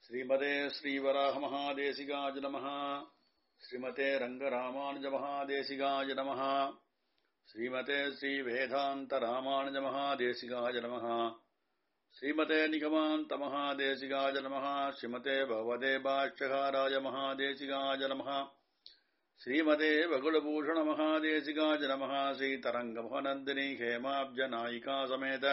श्रीमते श्रीवराहमहादेशिकाय नमः श्रीमते रङ्गरामानुजमहादेशिकाय नमः श्रीमते श्रीवेदान्तरामानुजमहादेशिकाय नमः श्रीमते निगमान्तमहादेशिकाय नमः श्रीमते भगवते भाष्यकाराय महादेशिकाय नमः श्रीमते बकुलभूषणमहादेशिकाय नमः श्रीतरङ्गमोहनन्दिनी हेमाब्जनायिका समेत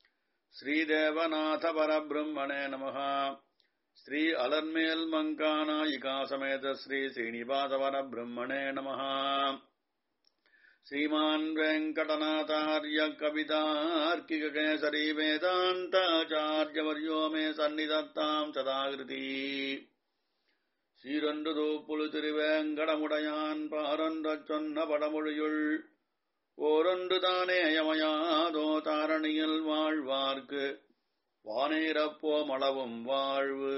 श्रीदेवनाथपरब्रह्मणे नमः श्री अलन्मेल् मङ्कानायिका समेत श्री श्रीनिवासवरब्रह्मणे नमः श्रीमान् वेङ्कटनाथार्य कवितार्किककेसरी वेदान्ताचार्यवर्यो मे सन्निधत्ताम् सदाकृती சீரொன்று தூப்புழு திருவேங்கடமுடையான் பாரொன்றச் சொன்ன படமொழியுள் ஓரொன்று தானே யமயாதோ தாரணியில் வாழ்வார்க்கு வானேரப்போம் அளவும் வாழ்வு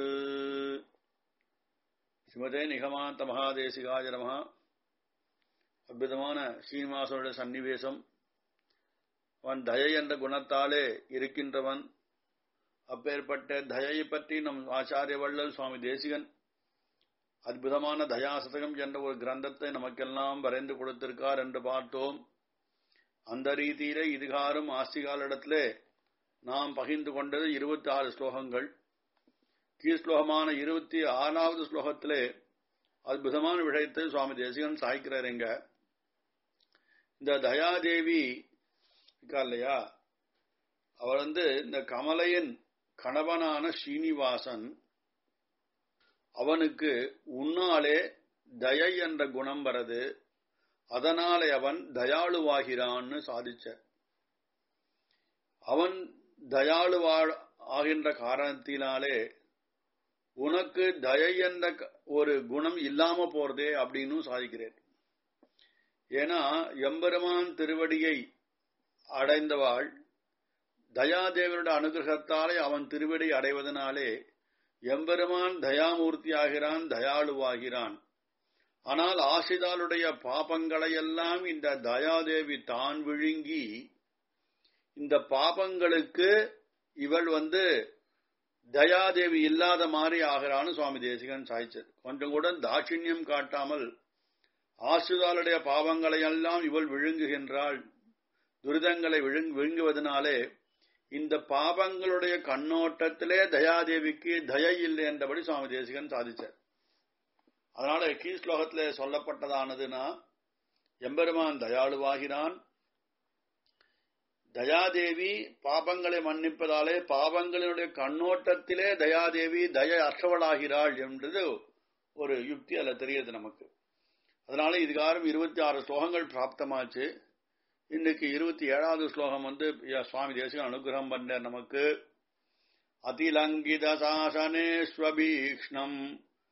ஸ்ரீமதே நிகமாந்த மகாதேசிகாய நமகா அற்புதமான ஸ்ரீனிவாசனுடைய சன்னிவேசம் அவன் தயை என்ற குணத்தாலே இருக்கின்றவன் அப்பேற்பட்ட தயையை பற்றி நம் ஆச்சாரிய வள்ளல் சுவாமி தேசிகன் அற்புதமான தயாசதகம் என்ற ஒரு கிரந்தத்தை நமக்கெல்லாம் வரைந்து கொடுத்திருக்கார் என்று பார்த்தோம் அந்த ரீதியிலே இதுகாரும் ஆஸ்திகாலிடத்திலே நாம் பகிர்ந்து கொண்டது இருபத்தி ஆறு ஸ்லோகங்கள் கீழ் ஸ்லோகமான இருபத்தி ஆறாவது ஸ்லோகத்திலே அற்புதமான விஷயத்தை சுவாமி தேசிகன் சாய்க்கிறார் எங்க இந்த தயாதேவி இருக்கா இல்லையா அவர் வந்து இந்த கமலையின் கணவனான ஸ்ரீனிவாசன் அவனுக்கு உன்னாலே தயை என்ற குணம் வரது அதனாலே அவன் தயாளுவாகிறான்னு சாதிச்ச அவன் தயாளுவா ஆகின்ற காரணத்தினாலே உனக்கு தயை என்ற ஒரு குணம் இல்லாம போறதே அப்படின்னு சாதிக்கிறேன் ஏன்னா எம்பெருமான் திருவடியை அடைந்தவாள் தயாதேவனுடைய அனுகிரகத்தாலே அவன் திருவடி அடைவதனாலே எம்பெருமான் தயாமூர்த்தி ஆகிறான் தயாளுவாகிறான் ஆனால் ஆசிதாளுடைய பாபங்களை எல்லாம் இந்த தயாதேவி தான் விழுங்கி இந்த பாபங்களுக்கு இவள் வந்து தயாதேவி இல்லாத மாதிரி ஆகிறான்னு சுவாமி தேசிகன் சாய்ச்சது கொஞ்சம் கூட தாட்சிணியம் காட்டாமல் ஆசிதாளுடைய பாவங்களை எல்லாம் இவள் விழுங்குகின்றாள் துரிதங்களை விழுங்குவதனாலே இந்த பாபங்களுடைய கண்ணோட்டத்திலே தயாதேவிக்கு தயை இல்லை என்றபடி சுவாமி தேசிகன் சாதிச்சார் அதனால கீ ஸ்லோகத்திலே சொல்லப்பட்டதானதுன்னா எம்பெருமான் தயாளுவாகிறான் தயாதேவி பாபங்களை மன்னிப்பதாலே பாபங்களினுடைய கண்ணோட்டத்திலே தயாதேவி தய அற்றவளாகிறாள் என்றது ஒரு யுக்தி அல்ல தெரியுது நமக்கு அதனால இதுகாரம் இருபத்தி ஆறு ஸ்லோகங்கள் பிராப்தமாச்சு இன்னைக்கு இருபத்தி ஏழாவது ஸ்லோகம் வந்து சுவாமி தேசிகன் அனுகிரகம் பண்ண நமக்கு அதிலங்கித சாசனேஸ்வபீக்ஷ்ணம்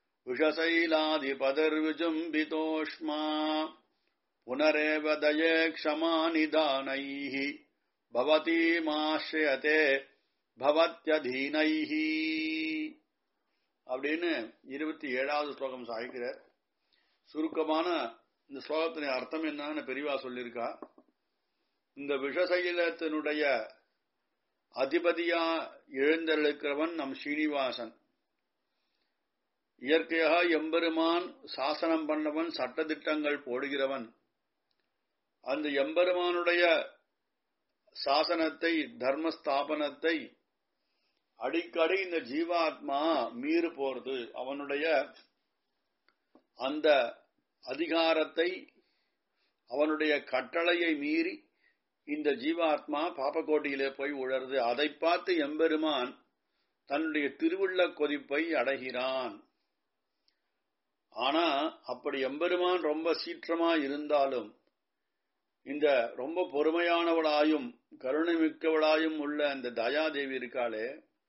விஷசைலாதிபதர்விஜும்பிதோஷ்மா புனரேவ தயே க்ஷமா நிதானைः பவதீமாஸ்ரயதே பவத்யதீனைः அப்படின்னு இருபத்தி ஏழாவது ஸ்லோகம் சாய்க்கிறார் சுருக்கமான இந்த ஸ்லோகத்தினுடைய அர்த்தம் என்னன்னு பெரியவா சொல்லியிருக்கா இந்த விஷசைலத்தினுடைய அதிபதியா எழுந்தருக்கிறவன் நம் ஸ்ரீனிவாசன் இயற்கையாக எம்பெருமான் சாசனம் பண்ணவன் சட்டத்திட்டங்கள் போடுகிறவன் அந்த எம்பெருமானுடைய சாசனத்தை தர்மஸ்தாபனத்தை அடிக்கடி இந்த ஜீவாத்மா மீறு போறது அவனுடைய அந்த அதிகாரத்தை அவனுடைய கட்டளையை மீறி இந்த ஜீவாத்மா பாப்பக்கோட்டியிலே போய் உழருது அதை பார்த்து எம்பெருமான் தன்னுடைய திருவுள்ள கொதிப்பை அடைகிறான் ஆனா அப்படி எம்பெருமான் ரொம்ப சீற்றமா இருந்தாலும் இந்த ரொம்ப பொறுமையானவளாயும் கருணை மிக்கவளாயும் உள்ள அந்த தயாதேவி இருக்காளே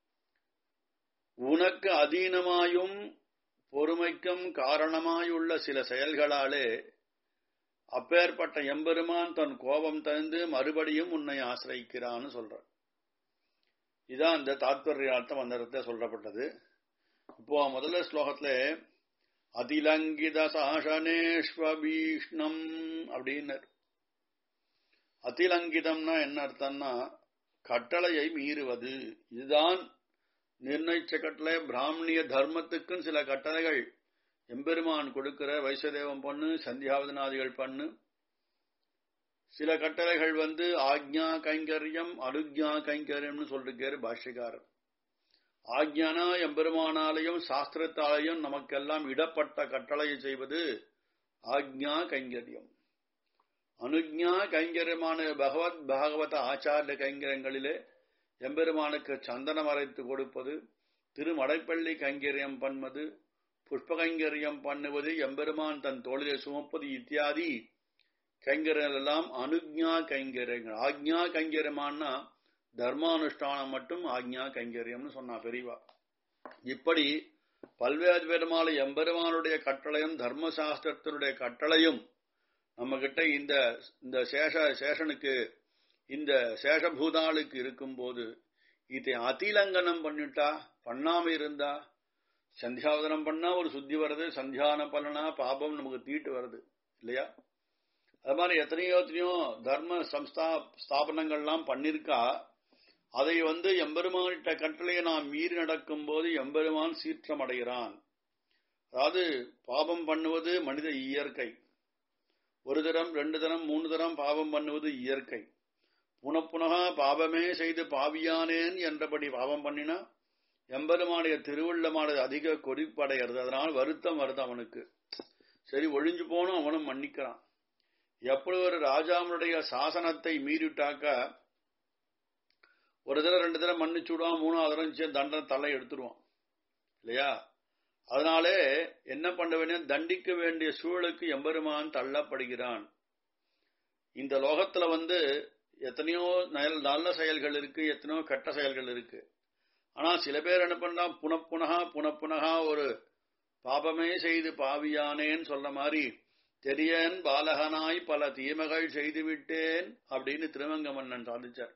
உனக்கு அதீனமாயும் பொறுமைக்கும் காரணமாயுள்ள சில செயல்களாலே அப்பேற்பட்ட எம்பெருமான் தன் கோபம் தந்து மறுபடியும் உன்னை ஆசிரிக்கிறான்னு சொல்ற இதான் அந்த தாத்பரியார்த்தம் அந்த இடத்துல சொல்லப்பட்டது இப்போ முதல்ல ஸ்லோகத்துல அதிலங்கித சாசனேஸ்வபீஷ்ணம் அப்படின்னு அதிலங்கிதம்னா என்ன அர்த்தம்னா கட்டளையை மீறுவது இதுதான் நிர்ணயிச்ச கட்டளை பிராமணிய தர்மத்துக்குன்னு சில கட்டளைகள் எம்பெருமான் கொடுக்கிற வைசதேவம் பண்ணு சந்தியாவதனாதிகள் பண்ணு சில கட்டளைகள் வந்து ஆக்ஞா கைங்கரியம் அனுக்ஞா கைங்கரியம்னு சொல்லிருக்காரு பாஷ்யக்காரர் ஆக்ஞானா எம்பெருமானாலையும் சாஸ்திரத்தாலையும் நமக்கெல்லாம் இடப்பட்ட கட்டளையை செய்வது ஆக்ஞா கைங்கரியம் அனுஜ்ஞா கைங்கரியமான பகவத் பாகவத ஆச்சாரிய கைங்கரியங்களிலே எம்பெருமானுக்கு சந்தனம் அரைத்து கொடுப்பது திருமடைப்பள்ளி கைங்கரியம் பண்ணுவது புஷ்ப கைங்கரியம் பண்ணுவது எம்பெருமான் தன் தோளிலே சுமப்பது இத்தியாதி கைங்கரியங்கள் எல்லாம் அனுஜ்ஞா கைங்கரியங்கள் ஆக்ஞா கைங்கரியமானா தர்மானுஷ்டானம் மட்டும் ஆக்ஞா கைங்கரியம்னு சொன்னா பெரியவா இப்படி பல்வேறு பெருமாள் எம்பெருமானுடைய கட்டளையும் தர்மசாஸ்திரத்தினுடைய கட்டளையும் நம்ம கிட்ட இந்த இந்த சேஷ சேஷனுக்கு இந்த சேஷபூதாளுக்கு இருக்கும்போது இதை அதிலங்கனம் பண்ணிட்டா பண்ணாம இருந்தா சந்தியாவதனம் பண்ணா ஒரு சுத்தி வருது சந்தியானம் பண்ணனா பாபம் நமக்கு தீட்டு வருது இல்லையா அது மாதிரி எத்தனையோ எத்தனையோ தர்ம சம்ஸ்தா ஸ்தாபனங்கள்லாம் பண்ணிருக்கா அதை வந்து எம்பெருமானிட்ட கட்டளையை நாம் மீறி நடக்கும் போது எம்பெருமான் சீற்றம் அடைகிறான் அதாவது பாபம் பண்ணுவது மனித இயற்கை ஒரு தரம் ரெண்டு தரம் மூணு தரம் பாவம் பண்ணுவது இயற்கை புனப்புனகா பாவமே செய்து பாவியானேன் என்றபடி பாவம் பண்ணினா எம்பெருமானுடைய திருவுள்ளமானது அதிக கொதிப்படைகிறது அதனால் வருத்தம் வருது அவனுக்கு சரி ஒழிஞ்சு போனும் அவனும் மன்னிக்கிறான் எப்படி ஒரு ராஜாவுடைய சாசனத்தை மீறிட்டாக்க ஒரு தடவை ரெண்டு தடவை மன்னிச்சு விடுவான் மூணாவது தடவை தண்டனை தலை எடுத்துருவான் இல்லையா அதனாலே என்ன பண்ண வேண்டிய தண்டிக்க வேண்டிய சூழலுக்கு எம்பெருமான் தள்ளப்படுகிறான் இந்த லோகத்துல வந்து எத்தனையோ நல்ல செயல்கள் இருக்கு எத்தனையோ கெட்ட செயல்கள் இருக்கு ஆனா சில பேர் என்ன பண்ணா புனப்புனகா புனப்புனகா ஒரு பாபமே செய்து பாவியானேன்னு சொல்ற மாதிரி தெரியன் பாலகனாய் பல தீமைகள் செய்துவிட்டேன் அப்படின்னு திருவங்க மன்னன் சாதிச்சார்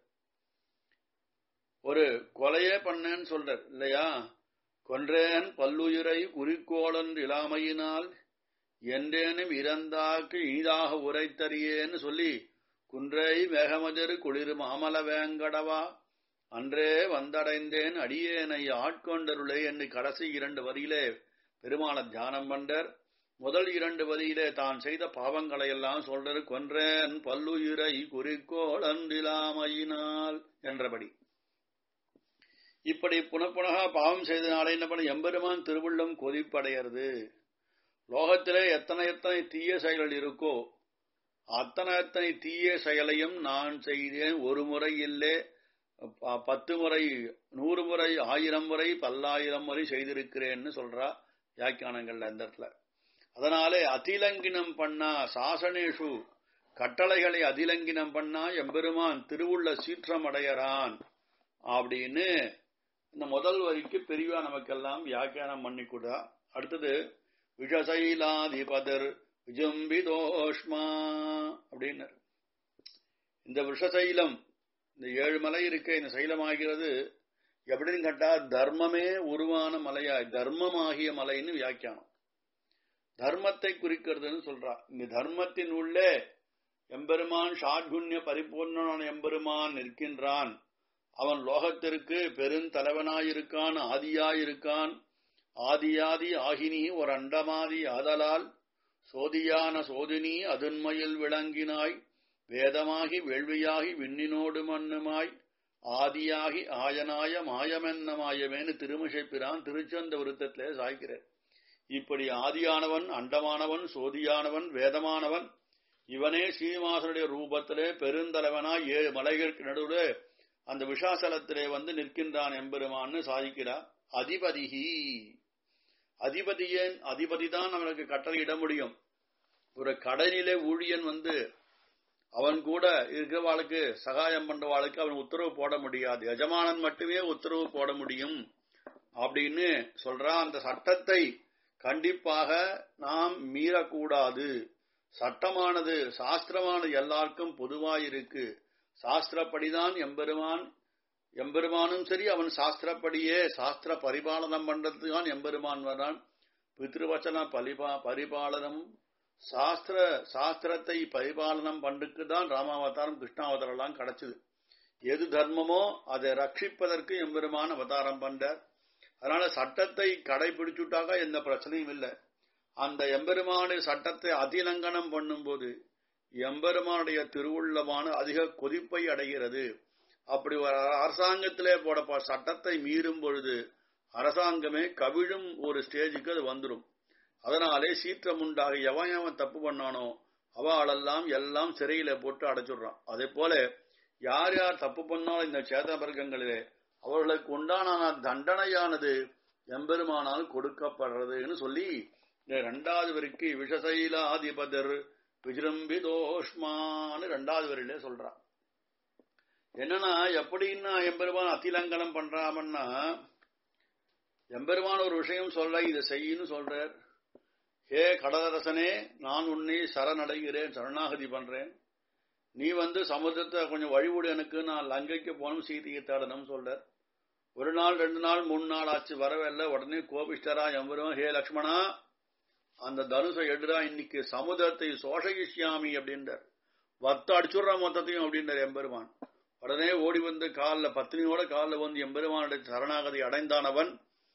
ஒரு கொலையே பண்ணேன்னு சொல்றார் இல்லையா கொன்றேன் பல்லுயிரை குறிக்கோளன் இளாமையினால் என்றேனும் இறந்தாக்கு இனிதாக உரைத்தறியேன்னு சொல்லி குன்றை மேகமதிர் குளிர் மாமல வேங்கடவா அன்றே வந்தடைந்தேன் அடியேனை ஆட்கொண்டருளே என்று கடைசி இரண்டு வரியிலே பெருமான தியானம் பண்டர் முதல் இரண்டு வரியிலே தான் செய்த பாவங்களை எல்லாம் சொல்றது கொன்றேன் பல்லுயிரை குறிக்கோளன் இளாமையினால் என்றபடி இப்படி புனப்புனகா பாவம் செய்தனால என்ன பண்ண எம்பெருமான் திருவுள்ளம் கொதிப்படைகிறது லோகத்திலே எத்தனை எத்தனை தீய செயல்கள் இருக்கோ அத்தனை எத்தனை தீய செயலையும் நான் செய்தேன் ஒரு முறை இல்லே பத்து முறை நூறு முறை ஆயிரம் முறை பல்லாயிரம் முறை செய்திருக்கிறேன்னு சொல்றா வியாக்கியானங்கள்ல இந்த இடத்துல அதனாலே அதிலங்கினம் பண்ணா சாசனேஷு கட்டளைகளை அதிலங்கினம் பண்ணா எம்பெருமான் திருவுள்ள சீற்றம் அடையறான் அப்படின்னு இந்த முதல் வரிக்கு பெரியவா நமக்கெல்லாம் வியாக்கியானம் பண்ணி கொடுத்தா அடுத்தது விஷசைலாதிபதர் விஜம்பிதோஷ்மா அப்படின்னு இந்த விஷசைலம் இந்த ஏழு மலை இருக்க இந்த சைலமாகிறது எப்படின்னு கேட்டா தர்மமே உருவான மலையாய் தர்மமாகிய மலைன்னு வியாக்கியானம் தர்மத்தை குறிக்கிறதுன்னு சொல்றா இங்க தர்மத்தின் உள்ளே எம்பெருமான் ஷாட்குண்ய பரிபூர்ணனான எம்பெருமான் நிற்கின்றான் அவன் லோகத்திற்கு பெருந்தலைவனாயிருக்கான் ஆதியாயிருக்கான் ஆதியாதி ஆகினி ஒரு அண்டமாதி ஆதலால் சோதியான சோதினி அதுன்மையில் விளங்கினாய் வேதமாகி வேள்வியாகி விண்ணினோடு மண்ணுமாய் ஆதியாகி ஆயனாய மாயமென்ன மாயமேனு திருமிஷை பிரான் திருச்சந்த விருத்தத்திலே சாய்க்கிறார் இப்படி ஆதியானவன் அண்டமானவன் சோதியானவன் வேதமானவன் இவனே ஸ்ரீனிவாசனுடைய ரூபத்திலே பெருந்தலைவனாய் ஏழு மலைகளுக்கு நடுவில் அந்த விஷாசலத்திலே வந்து நிற்கின்றான் எம்பெருமான்னு சாதிக்கிறார் அதிபதிகி அதிபதியன் அதிபதி தான் அவனுக்கு கட்டளையிட முடியும் ஒரு கடலிலே ஊழியன் வந்து அவன் கூட இருக்கிறவாளுக்கு சகாயம் பண்றவாளுக்கு அவன் உத்தரவு போட முடியாது எஜமானன் மட்டுமே உத்தரவு போட முடியும் அப்படின்னு சொல்றான் அந்த சட்டத்தை கண்டிப்பாக நாம் மீறக்கூடாது சட்டமானது சாஸ்திரமானது எல்லாருக்கும் பொதுவாயிருக்கு சாஸ்திரப்படிதான் எம்பெருமான் எம்பெருமானும் சரி அவன் சாஸ்திரப்படியே சாஸ்திர பரிபாலனம் பண்றதுதான் எம்பெருமான் வரான் பித்ருவச்சன பரிபா பரிபாலனம் சாஸ்திர சாஸ்திரத்தை பரிபாலனம் பண்றதுக்கு தான் ராமாவதாரம் கிருஷ்ணாவதாரம் எல்லாம் கிடைச்சது எது தர்மமோ அதை ரட்சிப்பதற்கு எம்பெருமான் அவதாரம் பண்றார் அதனால சட்டத்தை கடைபிடிச்சுட்டாக்கா எந்த பிரச்சனையும் இல்லை அந்த எம்பெருமானுடைய சட்டத்தை அதிலங்கனம் பண்ணும்போது எம்பெருமானுடைய திருவுள்ளமான அதிக கொதிப்பை அடைகிறது அப்படி ஒரு அரசாங்கத்திலே போடப்ப சட்டத்தை மீறும் பொழுது அரசாங்கமே கவிழும் ஒரு ஸ்டேஜுக்கு அது வந்துடும் அதனாலே சீற்றம் உண்டாக எவன் எவன் தப்பு பண்ணானோ அவளெல்லாம் எல்லாம் சிறையில போட்டு அடைச்சிடுறான் அதே போல யார் யார் தப்பு பண்ணாலும் இந்த சேத வர்க்கங்களிலே அவர்களுக்கு உண்டான தண்டனையானது எம்பெருமானால் கொடுக்கப்படுறதுன்னு சொல்லி இந்த ரெண்டாவது வரைக்கு விஷசைலாதிபதர் விஜிரம்பிதோஷ்மான்னு ரெண்டாவது வரையிலே சொல்றான் என்னன்னா எப்படின்னா எம்பெருமான் அத்திலங்கனம் பண்றாமன்னா எம்பெருமான் ஒரு விஷயம் சொல்ற இதை செய்யின்னு சொல்றார் ஹே கடலரசனே நான் உன்னை சரணடைகிறேன் சரணாகதி பண்றேன் நீ வந்து சமுத்திரத்தை கொஞ்சம் வழிவிடு எனக்கு நான் லங்கைக்கு போகணும் சீதையை தேடணும் சொல்றார் ஒரு நாள் ரெண்டு நாள் மூணு நாள் ஆச்சு வரவே இல்லை உடனே கோபிஷ்டரா எம்பெருமான் ஹே லக்ஷ்மணா அந்த தனுசை எடுறா இன்னைக்கு சமுதிரத்தை சோஷகிஷ்யாமி அப்படின்றார் வத்த அடிச்சுடுற மொத்தத்தையும் அப்படின்றார் எம்பெருமான் உடனே ஓடி வந்து காலில் பத்தினியோட காலில் வந்து எம்பெருமானுடைய சரணாகதி அடைந்தானவன்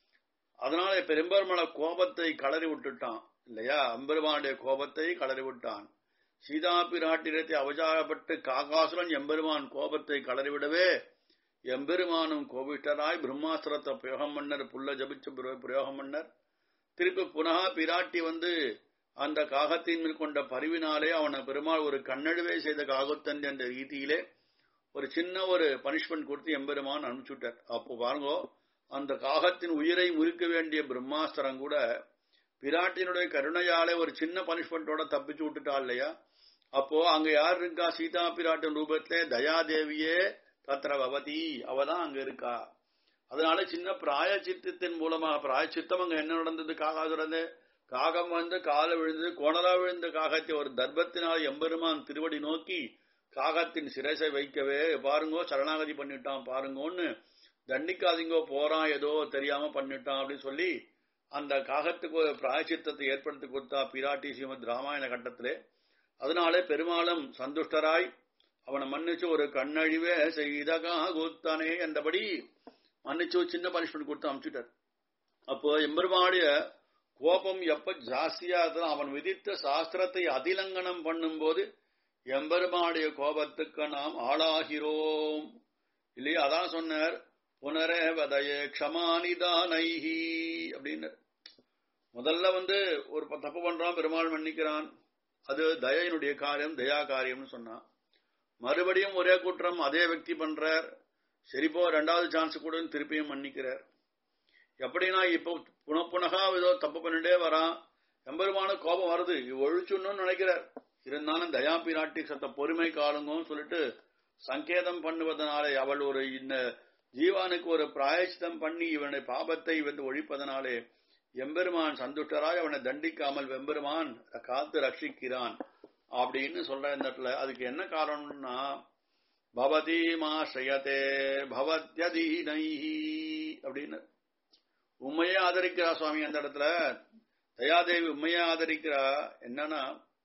அதனால பெரும்பெருமான கோபத்தை களறி விட்டுட்டான் இல்லையா எம்பெருமானுடைய கோபத்தை களறி விட்டான் சீதா பிராட்டிரத்தை அவசாரப்பட்டு காகாசுரன் எம்பெருமான் கோபத்தை களறிவிடவே எம்பெருமானும் கோபிஷ்டராய் பிரம்மாஸ்திரத்தை பிரயோகம் பண்ணர் புல்ல ஜபிச்ச பிரயோகம் பண்ணர் திருப்பி புனகா பிராட்டி வந்து அந்த காகத்தின் மேல் கொண்ட பரிவினாலே அவனை பெருமாள் ஒரு கண்ணழுவே செய்த காகத்தன் என்ற ரீதியிலே ஒரு சின்ன ஒரு பனிஷ்மெண்ட் கொடுத்து எம்பெருமான் அனுப்பிச்சுட்டார் அப்போ பாருங்கோ அந்த காகத்தின் உயிரை முறிக்க வேண்டிய பிரம்மாஸ்திரம் கூட பிராட்டினுடைய கருணையாலே ஒரு சின்ன பனிஷ்மெண்டோட தப்பிச்சு விட்டுட்டா இல்லையா அப்போ அங்க யார் இருக்கா சீதா பிராட்டின் ரூபத்திலே தயாதேவியே தத்திர பவதி அவதான் அங்க இருக்கா அதனால சின்ன பிராயச்சித்தத்தின் மூலமாக பிராயச்சித்தம் அங்க என்ன நடந்தது காகாதுரந்து காகம் வந்து கால விழுந்தது கோணலா விழுந்த காகத்தை ஒரு தர்பத்தினால் எம்பெருமான் திருவடி நோக்கி காகத்தின் சிரசை வைக்கவே பாருங்கோ சரணாகதி பண்ணிட்டான் பாருங்கோன்னு தண்டிக்காதீங்கோ போறான் ஏதோ தெரியாம பண்ணிட்டான் அப்படின்னு சொல்லி அந்த காகத்துக்கு ஒரு பிராயச்சித்தத்தை ஏற்படுத்தி கொடுத்தா பிராட்டி ஸ்ரீமத் ராமாயண கட்டத்திலே அதனாலே பெருமாளும் சந்துஷ்டராய் அவனை மன்னிச்சு ஒரு கண்ணழிவே செய்த காகுத்தானே என்றபடி மன்னிச்சு சின்ன பனிஷ்மெண்ட் கொடுத்து அனுப்பிச்சுட்டார் அப்போ எம்பெருமானுடைய கோபம் எப்ப ஜாஸ்தியா அவன் விதித்த சாஸ்திரத்தை அதிலங்கனம் பண்ணும்போது எம்பெருமானுடைய கோபத்துக்கு நாம் ஆளாகிறோம் இல்லையா அதான் சொன்னார் புனரே வதையே க்ஷமானிதானைஹி அப்படின்னு முதல்ல வந்து ஒரு தப்பு பண்றான் பெருமாள் மன்னிக்கிறான் அது தயையினுடைய காரியம் தயா காரியம்னு சொன்னான் மறுபடியும் ஒரே குற்றம் அதே వ్యక్తి பண்றார் சரிப்போ ரெண்டாவது சான்ஸ் கூட திருப்பியும் மன்னிக்கிறார் எப்படின்னா இப்போ புனப்புனகா ஏதோ தப்பு பண்ணிட்டே வரான் எம்பெருமான கோபம் வருது ஒழிச்சுன்னு நினைக்கிறார் இருந்தாலும் தயா பிராட்டி சத்த பொறுமை காலுங்கன்னு சொல்லிட்டு சங்கேதம் பண்ணுவதனாலே அவள் ஒரு இந்த ஜீவானுக்கு ஒரு பிராயச்சித்தம் பண்ணி இவனுடைய பாபத்தை வந்து ஒழிப்பதனாலே எம்பெருமான் சந்துஷ்டராய் அவனை தண்டிக்காமல் வெம்பெருமான் காத்து ரட்சிக்கிறான் அப்படின்னு சொல்ற இந்த இடத்துல அதுக்கு என்ன காரணம்னா பவதி மாசயத்தே பவத்யதீனைஹி அப்படின்னு உண்மையே ஆதரிக்கிறா சுவாமி அந்த இடத்துல தயாதேவி உண்மையே ஆதரிக்கிறா என்னன்னா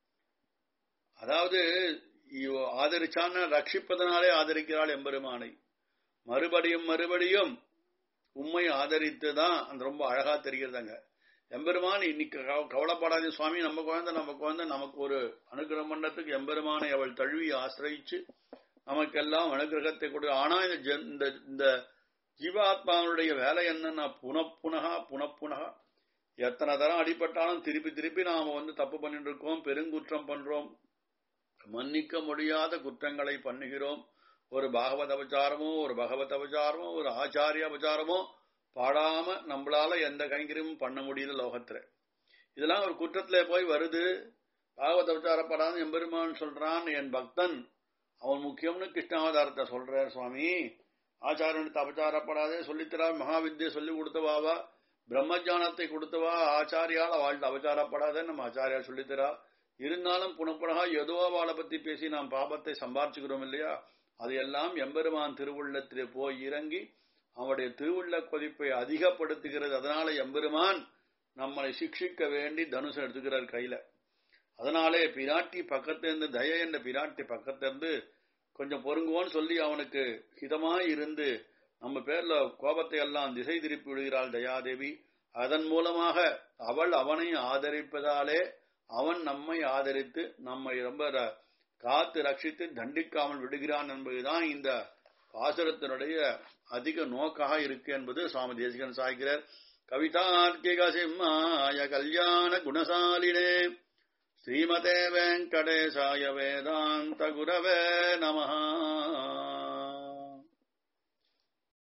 அதாவது ஆதரிச்சான்னு ரட்சிப்பதனாலே ஆதரிக்கிறாள் எம்பெருமானை மறுபடியும் மறுபடியும் உண்மை ஆதரித்து தான் அந்த ரொம்ப அழகா தெரிகிறதாங்க எம்பெருமான் இன்னைக்கு கவலைப்படாத சுவாமி நம்ம குழந்தை நம்ம குழந்தை நமக்கு ஒரு அனுகிரகம் பண்ணத்துக்கு எம்பெருமானை அவள் தழுவி ஆசிரியிச்சு நமக்கெல்லாம் அனுகிரகத்தை கொடு ஆனா இந்த இந்த ஜீவாத்மாவுடைய வேலை என்னன்னா புனப்புனகா புனப்புனகா எத்தனை தரம் அடிபட்டாலும் திருப்பி திருப்பி நாம வந்து தப்பு பண்ணிட்டு இருக்கோம் பெருங்குற்றம் பண்றோம் மன்னிக்க முடியாத குற்றங்களை பண்ணுகிறோம் ஒரு பாகவத அபச்சாரமோ ஒரு பகவத் அபச்சாரமோ ஒரு ஆச்சாரிய அபச்சாரமோ பாடாம நம்மளால எந்த கைங்கரியமும் பண்ண முடியல லோகத்துல இதெல்லாம் ஒரு குற்றத்துல போய் வருது பாகவத அபச்சாரப்படாத எம்பெருமான் சொல்றான் என் பக்தன் அவன் முக்கியம்னு கிருஷ்ணாவதாரத்தை சொல்றார் சுவாமி ஆச்சாரனுக்கு அபச்சாரப்படாதே சொல்லித்தரா மகாவித்யை சொல்லி கொடுத்தவாவா பிரம்மஜானத்தை கொடுத்தவா ஆச்சாரியால் அவள்கிட்ட அபச்சாரப்படாதே நம்ம ஆச்சாரியா சொல்லித்தரா இருந்தாலும் புனப்புனகா ஏதோ அவளை பத்தி பேசி நாம் பாபத்தை சம்பாரிச்சுக்கிறோம் இல்லையா அதையெல்லாம் எம்பெருமான் திருவுள்ளத்திலே போய் இறங்கி அவனுடைய திருவுள்ள கொதிப்பை அதிகப்படுத்துகிறது அதனால எம்பெருமான் நம்மளை சிக்ஷிக்க வேண்டி தனுசு எடுத்துக்கிறார் கையில அதனாலே பிராட்டி பக்கத்திலிருந்து தய என்ற பிராட்டி பக்கத்திலிருந்து கொஞ்சம் பொறுங்குவோன்னு சொல்லி அவனுக்கு ஹிதமாய் இருந்து நம்ம பேர்ல கோபத்தை எல்லாம் திசை திருப்பி விடுகிறாள் தயாதேவி அதன் மூலமாக அவள் அவனை ஆதரிப்பதாலே அவன் நம்மை ஆதரித்து நம்மை ரொம்ப ர- காத்து ரட்சித்து தண்டிக்காமல் விடுகிறான் என்பதுதான் இந்த பாசுரத்தினுடைய அதிக நோக்காக இருக்கு என்பது சுவாமி தேசிகன் சாய்கிறார் கவிதார்க்கிக சிம்மாய கல்யாண குணசாலினே ஸ்ரீமதே வெங்கடேசாய வேதாந்த குரவே நமஹா